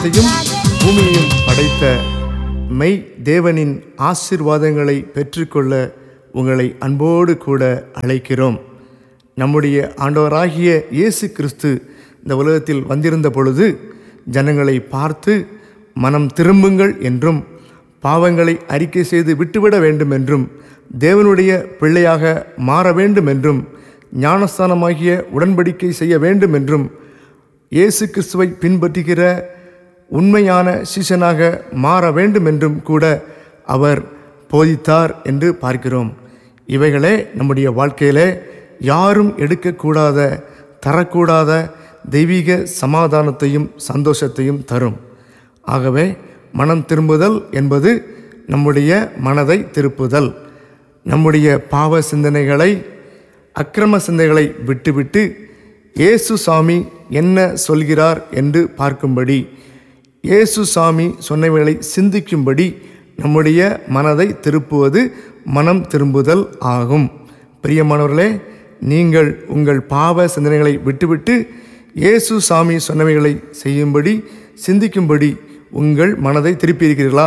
வானத்தையும் பூமியையும் படைத்த மெய் தேவனின் ஆசீர்வாதங்களை பெற்றுக்கொள்ள உங்களை அன்போடு கூட அழைக்கிறோம் நம்முடைய ஆண்டவராகிய இயேசு கிறிஸ்து இந்த உலகத்தில் வந்திருந்த பொழுது ஜனங்களை பார்த்து மனம் திரும்புங்கள் என்றும் பாவங்களை அறிக்கை செய்து விட்டுவிட வேண்டும் என்றும் தேவனுடைய பிள்ளையாக மாற வேண்டும் என்றும் ஞானஸ்தானமாகிய உடன்படிக்கை செய்ய வேண்டும் என்றும் இயேசு கிறிஸ்துவை பின்பற்றுகிற உண்மையான சீசனாக மாற வேண்டும் என்றும் கூட அவர் போதித்தார் என்று பார்க்கிறோம் இவைகளே நம்முடைய வாழ்க்கையிலே யாரும் எடுக்கக்கூடாத தரக்கூடாத தெய்வீக சமாதானத்தையும் சந்தோஷத்தையும் தரும் ஆகவே மனம் திரும்புதல் என்பது நம்முடைய மனதை திருப்புதல் நம்முடைய பாவ சிந்தனைகளை அக்கிரம சிந்தைகளை விட்டுவிட்டு இயேசு சாமி என்ன சொல்கிறார் என்று பார்க்கும்படி இயேசு சாமி சொன்னவைகளை சிந்திக்கும்படி நம்முடைய மனதை திருப்புவது மனம் திரும்புதல் ஆகும் பிரியமானவர்களே நீங்கள் உங்கள் பாவ சிந்தனைகளை விட்டுவிட்டு இயேசு சாமி சொன்னவைகளை செய்யும்படி சிந்திக்கும்படி உங்கள் மனதை திருப்பியிருக்கிறீர்களா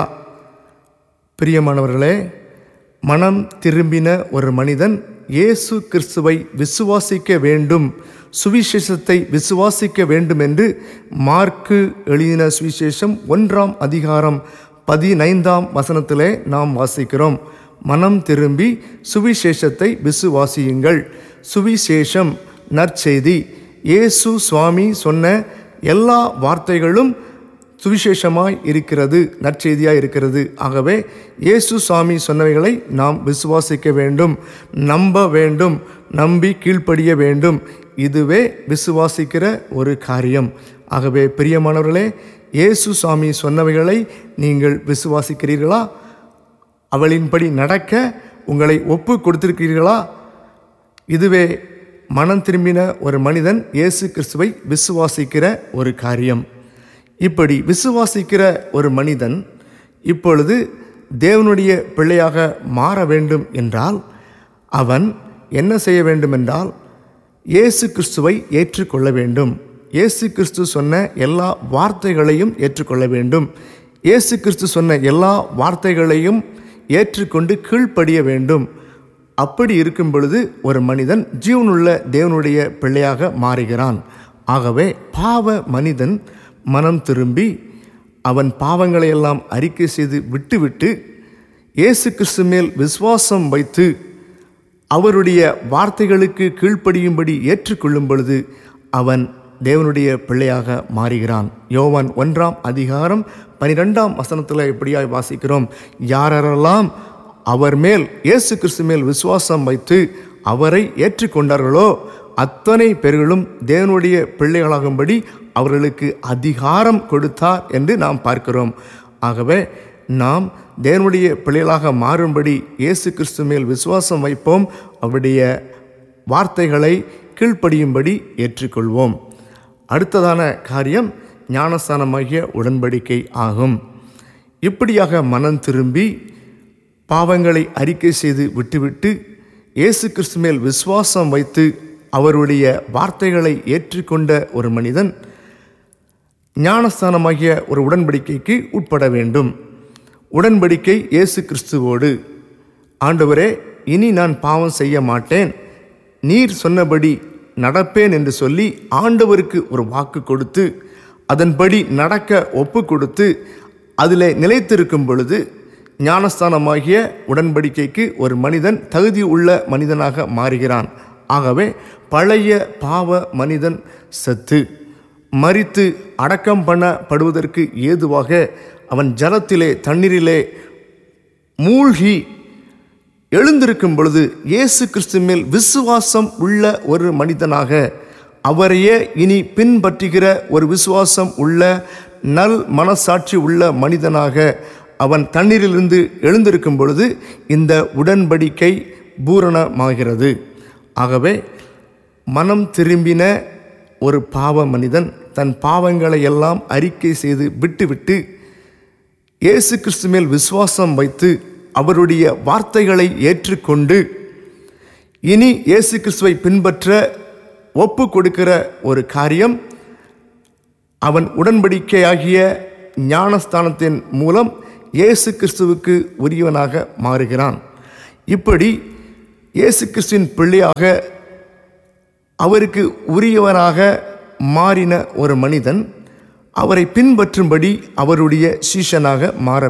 பிரியமானவர்களே மனம் திரும்பின ஒரு மனிதன் இயேசு கிறிஸ்துவை விசுவாசிக்க வேண்டும் சுவிசேஷத்தை விசுவாசிக்க வேண்டும் என்று மார்க்கு எழுதின சுவிசேஷம் ஒன்றாம் அதிகாரம் பதினைந்தாம் வசனத்திலே நாம் வாசிக்கிறோம் மனம் திரும்பி சுவிசேஷத்தை விசுவாசியுங்கள் சுவிசேஷம் நற்செய்தி இயேசு சுவாமி சொன்ன எல்லா வார்த்தைகளும் சுவிசேஷமாய் இருக்கிறது நற்செய்தியாய் இருக்கிறது ஆகவே இயேசு சாமி சொன்னவைகளை நாம் விசுவாசிக்க வேண்டும் நம்ப வேண்டும் நம்பி கீழ்ப்படிய வேண்டும் இதுவே விசுவாசிக்கிற ஒரு காரியம் ஆகவே பிரியமானவர்களே இயேசு சாமி சொன்னவைகளை நீங்கள் விசுவாசிக்கிறீர்களா அவளின்படி நடக்க உங்களை ஒப்பு கொடுத்திருக்கிறீர்களா இதுவே மனம் திரும்பின ஒரு மனிதன் இயேசு கிறிஸ்துவை விசுவாசிக்கிற ஒரு காரியம் இப்படி விசுவாசிக்கிற ஒரு மனிதன் இப்பொழுது தேவனுடைய பிள்ளையாக மாற வேண்டும் என்றால் அவன் என்ன செய்ய வேண்டும் என்றால் இயேசு கிறிஸ்துவை ஏற்றுக்கொள்ள வேண்டும் இயேசு கிறிஸ்து சொன்ன எல்லா வார்த்தைகளையும் ஏற்றுக்கொள்ள வேண்டும் இயேசு கிறிஸ்து சொன்ன எல்லா வார்த்தைகளையும் ஏற்றுக்கொண்டு கீழ்ப்படிய வேண்டும் அப்படி இருக்கும் பொழுது ஒரு மனிதன் ஜீவனுள்ள தேவனுடைய பிள்ளையாக மாறுகிறான் ஆகவே பாவ மனிதன் மனம் திரும்பி அவன் பாவங்களை எல்லாம் அறிக்கை செய்து விட்டுவிட்டு இயேசு கிறிஸ்து மேல் விசுவாசம் வைத்து அவருடைய வார்த்தைகளுக்கு கீழ்ப்படியும்படி ஏற்றுக்கொள்ளும் பொழுது அவன் தேவனுடைய பிள்ளையாக மாறுகிறான் யோவான் ஒன்றாம் அதிகாரம் பனிரெண்டாம் வசனத்தில் எப்படியாய் வாசிக்கிறோம் யாரெல்லாம் அவர் மேல் இயேசு கிறிஸ்து மேல் விசுவாசம் வைத்து அவரை ஏற்றுக்கொண்டார்களோ அத்தனை பேர்களும் தேவனுடைய பிள்ளைகளாகும்படி அவர்களுக்கு அதிகாரம் கொடுத்தார் என்று நாம் பார்க்கிறோம் ஆகவே நாம் தேவனுடைய பிள்ளைகளாக மாறும்படி இயேசு கிறிஸ்து மேல் விசுவாசம் வைப்போம் அவருடைய வார்த்தைகளை கீழ்ப்படியும்படி ஏற்றுக்கொள்வோம் அடுத்ததான காரியம் ஞானஸ்தானமாகிய உடன்படிக்கை ஆகும் இப்படியாக மனம் திரும்பி பாவங்களை அறிக்கை செய்து விட்டுவிட்டு இயேசு கிறிஸ்து மேல் விசுவாசம் வைத்து அவருடைய வார்த்தைகளை ஏற்றுக்கொண்ட ஒரு மனிதன் ஞானஸ்தானமாகிய ஒரு உடன்படிக்கைக்கு உட்பட வேண்டும் உடன்படிக்கை இயேசு கிறிஸ்துவோடு ஆண்டவரே இனி நான் பாவம் செய்ய மாட்டேன் நீர் சொன்னபடி நடப்பேன் என்று சொல்லி ஆண்டவருக்கு ஒரு வாக்கு கொடுத்து அதன்படி நடக்க ஒப்பு கொடுத்து அதில் நிலைத்திருக்கும் பொழுது ஞானஸ்தானமாகிய உடன்படிக்கைக்கு ஒரு மனிதன் தகுதி உள்ள மனிதனாக மாறுகிறான் ஆகவே பழைய பாவ மனிதன் சத்து மறித்து அடக்கம் பண்ணப்படுவதற்கு ஏதுவாக அவன் ஜலத்திலே தண்ணீரிலே மூழ்கி எழுந்திருக்கும் பொழுது இயேசு கிறிஸ்து மேல் விசுவாசம் உள்ள ஒரு மனிதனாக அவரையே இனி பின்பற்றுகிற ஒரு விசுவாசம் உள்ள நல் மனசாட்சி உள்ள மனிதனாக அவன் தண்ணீரிலிருந்து எழுந்திருக்கும் பொழுது இந்த உடன்படிக்கை பூரணமாகிறது ஆகவே மனம் திரும்பின ஒரு பாவ மனிதன் தன் பாவங்களை எல்லாம் அறிக்கை செய்து விட்டுவிட்டு இயேசு கிறிஸ்து மேல் விசுவாசம் வைத்து அவருடைய வார்த்தைகளை ஏற்றுக்கொண்டு இனி இயேசு கிறிஸ்துவை பின்பற்ற ஒப்பு கொடுக்கிற ஒரு காரியம் அவன் உடன்படிக்கையாகிய ஞானஸ்தானத்தின் மூலம் இயேசு கிறிஸ்துவுக்கு உரியவனாக மாறுகிறான் இப்படி இயேசு கிறிஸ்துவின் பிள்ளையாக அவருக்கு உரியவராக மாறின ஒரு மனிதன் அவரை பின்பற்றும்படி அவருடைய சீஷனாக மாற